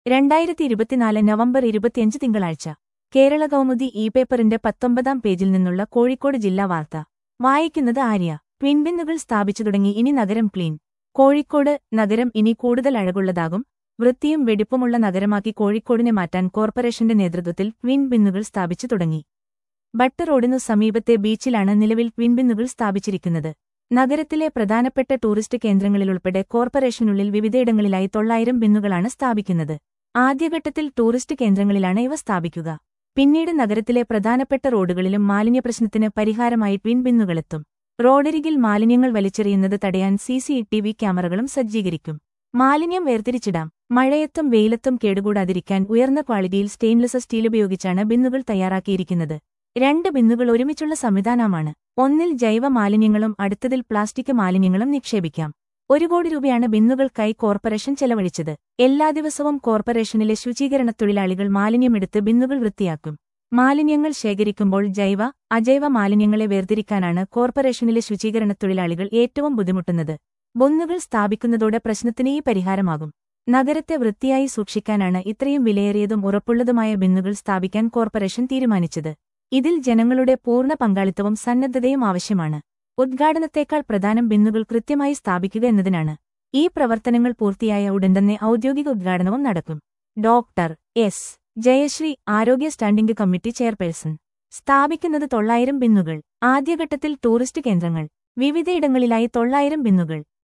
രണ്ടായിരത്തി ഇരുപത്തിനാല് നവംബർ ഇരുപത്തിയഞ്ച് തിങ്കളാഴ്ച കേരള കൗമുദി ഇ പേപ്പറിന്റെ പത്തൊമ്പതാം പേജിൽ നിന്നുള്ള കോഴിക്കോട് ജില്ലാ വാർത്ത വായിക്കുന്നത് ആര്യ ട്വിൻബിന്നുകൾ സ്ഥാപിച്ചു തുടങ്ങി ഇനി നഗരം ക്ലീൻ കോഴിക്കോട് നഗരം ഇനി കൂടുതൽ അഴകുള്ളതാകും വൃത്തിയും വെടിപ്പുമുള്ള നഗരമാക്കി കോഴിക്കോടിനെ മാറ്റാൻ കോർപ്പറേഷന്റെ നേതൃത്വത്തിൽ ട്വിൻ ബിന്നുകൾ സ്ഥാപിച്ചു തുടങ്ങി ബട്ട് റോഡിനു സമീപത്തെ ബീച്ചിലാണ് നിലവിൽ ട്വിൻ ബിന്നുകൾ സ്ഥാപിച്ചിരിക്കുന്നത് നഗരത്തിലെ പ്രധാനപ്പെട്ട ടൂറിസ്റ്റ് കേന്ദ്രങ്ങളിലുൾപ്പെടെ കോർപ്പറേഷനുള്ളിൽ വിവിധയിടങ്ങളിലായി തൊള്ളായിരം ബിന്നുകളാണ് സ്ഥാപിക്കുന്നത് ആദ്യഘട്ടത്തിൽ ടൂറിസ്റ്റ് കേന്ദ്രങ്ങളിലാണ് ഇവ സ്ഥാപിക്കുക പിന്നീട് നഗരത്തിലെ പ്രധാനപ്പെട്ട റോഡുകളിലും മാലിന്യപ്രശ്നത്തിന് പരിഹാരമായി ട്വിൻ ബിന്നുകളെത്തും റോഡരികിൽ മാലിന്യങ്ങൾ വലിച്ചെറിയുന്നത് തടയാൻ സിസിടിവി ക്യാമറകളും സജ്ജീകരിക്കും മാലിന്യം വേർതിരിച്ചിടാം മഴയത്തും വെയിലത്തും കേടുകൂടാതിരിക്കാൻ ഉയർന്ന ക്വാളിറ്റിയിൽ സ്റ്റെയിൻലെസ് സ്റ്റീൽ ഉപയോഗിച്ചാണ് ബിന്നുകൾ തയ്യാറാക്കിയിരിക്കുന്നത് രണ്ട് ബിന്നുകൾ ഒരുമിച്ചുള്ള സംവിധാനമാണ് ഒന്നിൽ ജൈവ മാലിന്യങ്ങളും അടുത്തതിൽ പ്ലാസ്റ്റിക് മാലിന്യങ്ങളും നിക്ഷേപിക്കാം ഒരു കോടി രൂപയാണ് ബിന്നുകൾക്കായി കോർപ്പറേഷൻ ചെലവഴിച്ചത് എല്ലാ ദിവസവും കോർപ്പറേഷനിലെ ശുചീകരണ തൊഴിലാളികൾ മാലിന്യമെടുത്ത് ബിന്നുകൾ വൃത്തിയാക്കും മാലിന്യങ്ങൾ ശേഖരിക്കുമ്പോൾ ജൈവ അജൈവ മാലിന്യങ്ങളെ വേർതിരിക്കാനാണ് കോർപ്പറേഷനിലെ ശുചീകരണ തൊഴിലാളികൾ ഏറ്റവും ബുദ്ധിമുട്ടുന്നത് ബൊന്നുകൾ സ്ഥാപിക്കുന്നതോടെ പ്രശ്നത്തിന് ഈ പരിഹാരമാകും നഗരത്തെ വൃത്തിയായി സൂക്ഷിക്കാനാണ് ഇത്രയും വിലയേറിയതും ഉറപ്പുള്ളതുമായ ബിന്നുകൾ സ്ഥാപിക്കാൻ കോർപ്പറേഷൻ തീരുമാനിച്ചത് ഇതിൽ ജനങ്ങളുടെ പൂർണ്ണ പങ്കാളിത്തവും സന്നദ്ധതയും ആവശ്യമാണ് ഉദ്ഘാടനത്തേക്കാൾ പ്രധാനം ബിന്നുകൾ കൃത്യമായി സ്ഥാപിക്കുക എന്നതിനാണ് ഈ പ്രവർത്തനങ്ങൾ പൂർത്തിയായ ഉടൻ തന്നെ ഔദ്യോഗിക ഉദ്ഘാടനവും നടക്കും ഡോക്ടർ എസ് ജയശ്രീ ആരോഗ്യ സ്റ്റാൻഡിംഗ് കമ്മിറ്റി ചെയർപേഴ്സൺ സ്ഥാപിക്കുന്നത് തൊള്ളായിരം ബിന്നുകൾ ആദ്യഘട്ടത്തിൽ ടൂറിസ്റ്റ് കേന്ദ്രങ്ങൾ വിവിധയിടങ്ങളിലായി തൊള്ളായിരം ബിന്നുകൾ